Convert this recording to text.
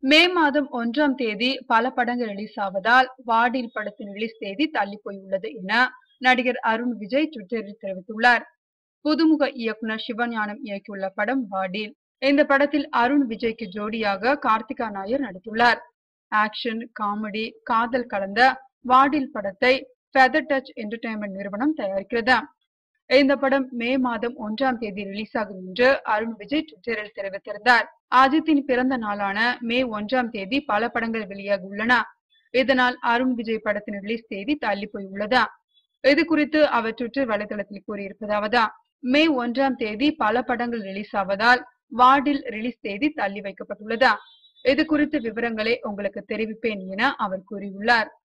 மே மாதம் ஒன்றாம் தேதி பல படங்கள் ரிலீஸ் ஆவதால் வாடில் படத்தின் ரிலீஸ் தேதி தள்ளி போயுள்ளது என நடிகர் அருண் விஜய் ட்விட்டரில் தெரிவித்துள்ளார் புதுமுக இயக்குனர் சிவஞானம் இயக்கியுள்ள படம் வாடில் இந்த படத்தில் அருண் விஜய்க்கு ஜோடியாக கார்த்திகா நாயர் நடித்துள்ளார் ஆக்ஷன் காமெடி காதல் கலந்த வாடில் படத்தை ஃபெதர் டச் என்டர்டைன்மெண்ட் நிறுவனம் தயாரிக்கிறது இந்த படம் மே மாதம் ஒன்றாம் தேதி ரிலீஸ் ஆகும் என்று அருண் விஜய் ட்விட்டரில் தெரிவித்திருந்தார் அஜித்தின் பிறந்த நாளான மே ஒன்றாம் தேதி பல படங்கள் வெளியாக உள்ளன இதனால் அருண் விஜய் படத்தின் ரிலீஸ் தேதி தள்ளி போய் உள்ளதா இது குறித்து அவர் ட்விட்டர் வலைதளத்தில் கூறியிருப்பதாவது மே ஒன்றாம் தேதி பல படங்கள் ரிலீஸ் ஆவதால் வார்டில் ரிலீஸ் தேதி தள்ளி வைக்கப்பட்டுள்ளதா இது குறித்த விவரங்களை உங்களுக்கு தெரிவிப்பேன் என அவர் கூறியுள்ளார்